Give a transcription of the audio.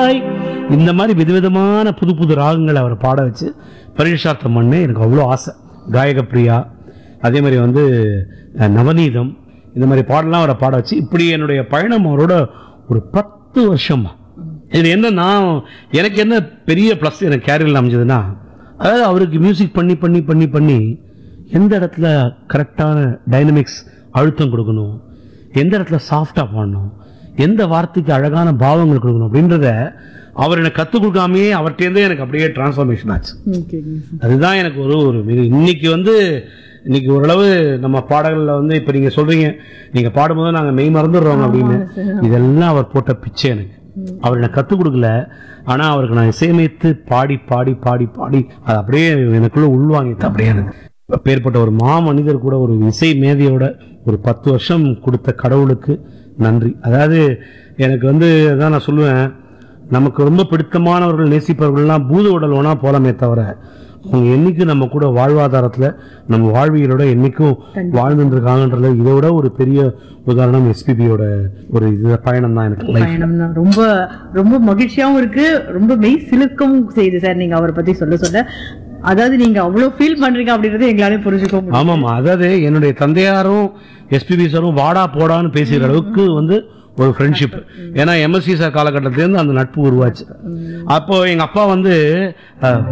தாய் இந்த மாதிரி விதவிதமான புது புது ராகங்களை அவர் பாட வச்சு பரிசார்த்தம் பண்ண எனக்கு அவ்வளோ ஆசை காயக பிரியா அதே மாதிரி வந்து அஹ், நவநீதம் இந்த மாதிரி பாடலாம் அவரை பாட வச்சு இப்படி என்னுடைய பயணம் அவரோட ஒரு பத்து வருஷமா இது என்ன நான் எனக்கு என்ன பெரிய ப்ளஸ் எனக்கு கேரியரில் அமைஞ்சதுன்னா அதாவது அவருக்கு மியூசிக் பண்ணி பண்ணி பண்ணி பண்ணி எந்த இடத்துல கரெக்டான டைனமிக்ஸ் அழுத்தம் கொடுக்கணும் எந்த இடத்துல சாஃப்டாக பாடணும் எந்த வார்த்தைக்கு அழகான பாவங்கள் கொடுக்கணும் அப்படின்றத அவர் எனக்கு கற்றுக் கொடுக்காமையே அவர்கிட்டேருந்தே எனக்கு அப்படியே டிரான்ஸ்ஃபர்மேஷன் ஆச்சு ஓகேங்க அதுதான் எனக்கு ஒரு ஒரு மிக இன்னைக்கு வந்து இன்னைக்கு ஓரளவு நம்ம பாடல்களில் வந்து இப்போ நீங்கள் சொல்றீங்க நீங்கள் பாடும்போது நாங்கள் மெய் மறந்துடுறோம் அப்படின்னு இதெல்லாம் அவர் போட்ட பிச்சை எனக்கு அவர் எனக்கு கற்றுக் கொடுக்கல ஆனால் அவருக்கு நான் இசையமைத்து பாடி பாடி பாடி பாடி அது அப்படியே எனக்குள்ள உள்வாங்கிட்டு அப்படியே எனக்கு அப்பேற்பட்ட ஒரு மா மனிதர் கூட ஒரு இசை மேதையோட ஒரு பத்து வருஷம் கொடுத்த கடவுளுக்கு நன்றி அதாவது எனக்கு வந்து அதான் நான் சொல்லுவேன் நமக்கு ரொம்ப பிடித்தமானவர்கள் நேசிப்பவர்கள்லாம் பூத உடல் வேணா போலாமே தவிர அவங்க என்னைக்கும் நம்ம கூட வாழ்வாதாரத்துல நம்ம வாழ்வியலோட என்னைக்கும் வாழ்ந்துட்டு இருக்காங்கன்றதுல இதை விட ஒரு பெரிய உதாரணம் எஸ்பிபியோட ஒரு இது பயணம் தான் எனக்கு லைஃப் பயணம் தான் ரொம்ப ரொம்ப மகிழ்ச்சியாவும் இருக்கு ரொம்ப மெய் சிலுக்கவும் செய்யுது சார் நீங்க அவரை பத்தி சொல்ல சொல்ல அதாவது நீங்க அவ்வளவு ஃபீல் பண்றீங்க அப்படின்றத எங்களாலே புரிஞ்சுக்க முடியும் ஆமாமா அதாவது என்னுடைய தந்தையாரும் எஸ்பிபி சாரும் வாடா போடான்னு பேசுகிற அளவுக்கு வந்து ஒரு ஃப்ரெண்ட்ஷிப் ஏன்னா எம்எஸ்சி சார் காலகட்டத்திலேருந்து அந்த நட்பு உருவாச்சு அப்போ எங்க அப்பா வந்து அஹ்,